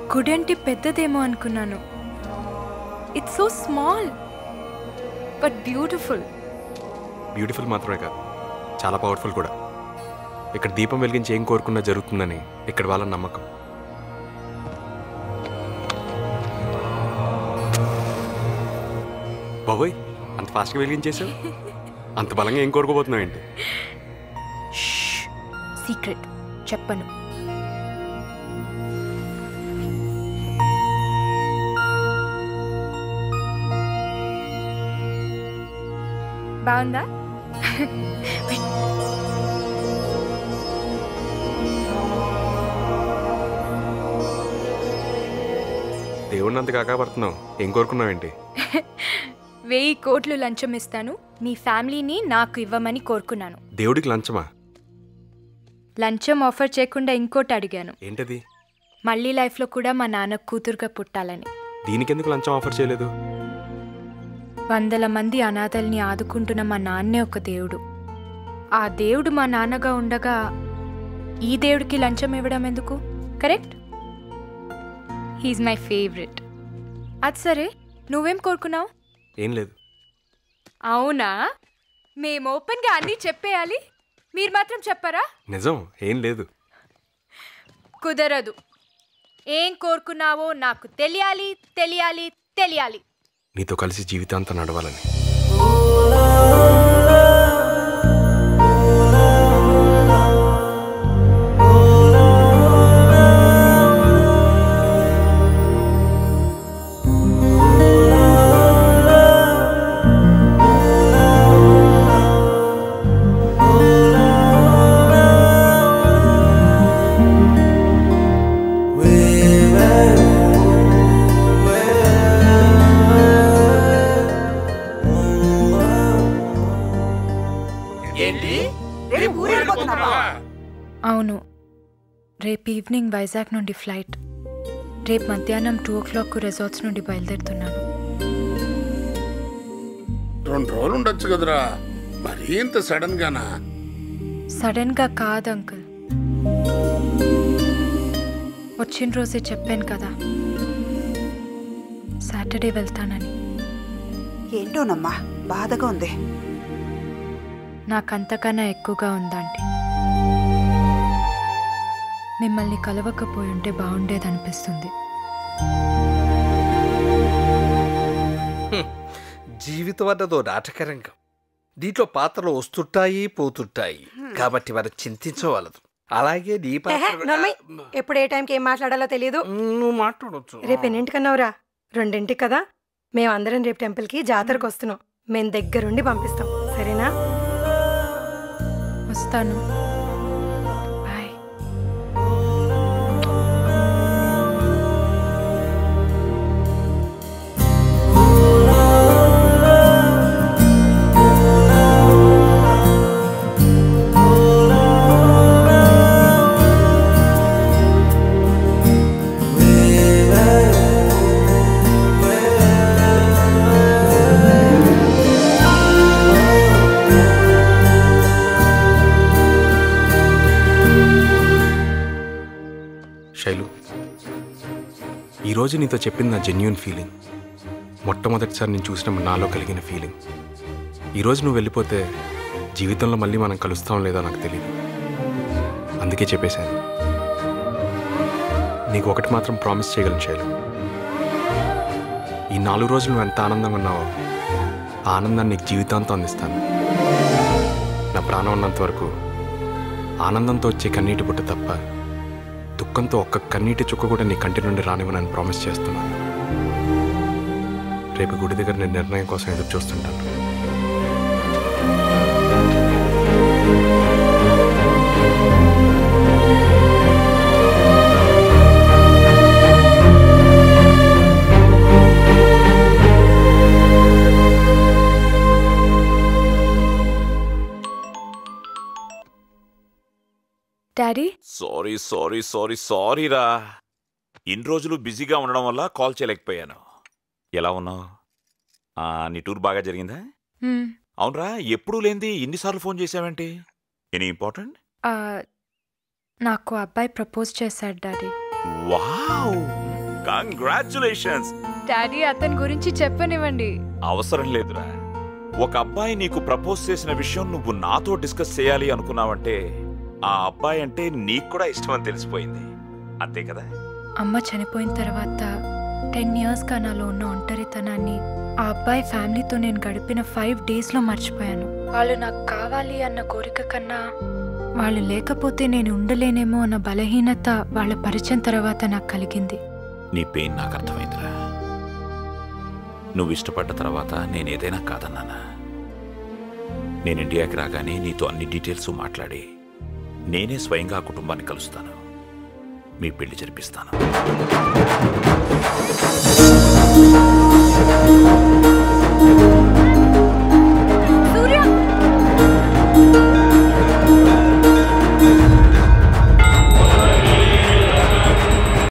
గుడి అంటే పెద్దదేమో అనుకున్నాను it's so small but beautiful beautiful మాత్రమే కాదు చాలా పవర్ఫుల్ కూడా ఇక్కడ దీపం వెలిగించి ఏం కోరుకున్నా జరుగుతుందని ఇక్కడ వాళ్ళ నమ్మకం బాబోయ్ అంత ఫాస్ట్గా వెలిగించేసావు అంత బలంగా ఏం కోరుకోబోతున్నావు ఏంటి సీక్రెట్ చెప్పను బాగుందా దేవుడిని అంత కాకపడుతున్నావు ఏం కోరుకున్నావు ఏంటి వెయ్యి కోట్లు లంచం ఇస్తాను మీ ఫ్యామిలీని నాకు ఇవ్వమని కోరుకున్నాను దేవుడికి లంచమా లంచం ఆఫర్ చేయకుండా ఇంకోటి అడిగాను ఏంటది మళ్ళీ లైఫ్లో కూడా మా నాన్న కూతురుగా పుట్టాలని దీనికెందుకు లంచం ఆఫర్ చేయలేదు వందల మంది అనాథల్ని ఆదుకుంటున్న మా నాన్నే ఒక దేవుడు ఆ దేవుడు మా నాన్నగా ఉండగా ఈ దేవుడికి లంచం ఇవ్వడం ఎందుకు కరెక్ట్ హీజ్ మై ఫేవరెట్ అది సరే నువ్వేం కోరుకున్నావు ఏం లేదు అవునా మేము ఓపెన్గా అన్నీ చెప్పేయాలి మీరు మాత్రం చెప్పరా నిజం ఏం లేదు కుదరదు ఏం కోరుకున్నావో నాకు తెలియాలి తెలియాలి తెలియాలి నీతో కలిసి జీవితాంతం నడవాలని ఏంటి రేపు ఊరెళ్ళిపోతున్నావా అవును రేపు ఈవినింగ్ వైజాగ్ నుండి ఫ్లైట్ రేపు మధ్యాహ్నం టూ ఓ క్లాక్ రిసార్ట్స్ నుండి బయలుదేరుతున్నాను రెండు రోజులు ఉండొచ్చు కదరా మరీ ఇంత సడన్ గానా సడన్గా కాదు అంకుల్ వచ్చిన రోజే చెప్పాను కదా సాటర్డే వెళ్తానని ఏంటోనమ్మా బాధగా ఉంది నాకంతకన్నా ఎక్కువగా ఉందండి మిమ్మల్ని కలవకపోయి ఉంటే బాగుండేదనిపిస్తుంది జీవితం అన్నదో నాటకరంగం దీంట్లో పాత్రలు వస్తుంటాయి పోతుంటాయి కాబట్టి మనం చింతించవలదు అలాగే నీ ఏహే, పాత్ర నోర్మై. ఎప్పుడు ఏ టైంకి ఏం మాట్లాడాలో తెలియదు నువ్వు మాట్లాడవచ్చు రేపు ఎన్నింటికన్నావురా రెండింటికి కదా మేమందరం రేపు టెంపుల్కి జాతరకు వస్తున్నాం మేము దగ్గరుండి పంపిస్తాం సరేనా వస్తాను బాయ్ శైలు ఈరోజు నీతో చెప్పింది నా జెన్యున్ ఫీలింగ్ మొట్టమొదటిసారి నేను చూసిన నాలో కలిగిన ఫీలింగ్ ఈరోజు నువ్వు వెళ్ళిపోతే జీవితంలో మళ్ళీ మనం కలుస్తాం లేదో నాకు తెలియదు అందుకే చెప్పేశాను నీకు ఒకటి మాత్రం ప్రామిస్ చేయగలను శైలు ఈ నాలుగు రోజులు నువ్వు ఎంత ఆనందంగా ఉన్నావో ఆ ఆనందాన్ని నీకు జీవితాంతం అందిస్తాను నా ప్రాణం ఉన్నంత వరకు ఆనందంతో వచ్చే కన్నీటి పుట్ట తప్ప దుఃఖంతో ఒక్క కన్నీటి చుక్క కూడా నీ కంటి నుండి రానివ్వనని ప్రామిస్ చేస్తున్నాను రేపు గుడి దగ్గర నేను నిర్ణయం కోసం ఎదురు చూస్తుంటాను daddy sorry sorry sorry sorry రా ఇన్ని రోజులు బిజీగా ఉండడం వల్ల కాల్ చేయలేకపోయాను ఎలా ఉన్నావు ఆ, నీ టూర్ బాగా జరిగిందా మ్మ్. అవునరా ఎప్పుడూ లేనిది ఇన్నిసార్లు ఫోన్ చేసావేంటి ఎనీ ఇంపార్టెంట్ ఆ, నాకు అబ్బాయి ప్రపోజ్ చేశాడు డాడీ వావ్ కంగ్రాచులేషన్స్ డాడీ అతని గురించి చెప్పనివ్వండి అవసరం లేదురా ఒక అబ్బాయి నీకు ప్రపోజ్ చేసిన విషయం నువ్వు నాతో డిస్కస్ చేయాలి అనుకున్నావంటే ఆ అబ్బాయి అంటే నీకు కూడా ఇష్టం అని తెలిసిపోయింది అంతే కదా అమ్మ చనిపోయిన తర్వాత టెన్ ఇయర్స్గా నాలో ఉన్న ఒంటరితనాన్ని ఆ అబ్బాయి ఫ్యామిలీతో నేను గడిపిన ఫైవ్ డేస్లో మర్చిపోయాను వాళ్ళు నాకు కావాలి అన్న కోరిక కన్నా వాళ్ళు లేకపోతే నేను ఉండలేనేమో అన్న బలహీనత వాళ్ళ పరిచయం తర్వాత నాకు కలిగింది నీ పెయిన్ నాకు అర్థమైందిరా నువ్వు ఇష్టపడ్డ తర్వాత నేను ఏదైనా కాదన్నానా నేను ఇండియాకి రాగానే నీతో అన్ని డీటెయిల్స్ మాట్లాడి నేనే స్వయంగా ఆ కుటుంబాన్ని కలుస్తాను మీ పెళ్లి జరిపిస్తాను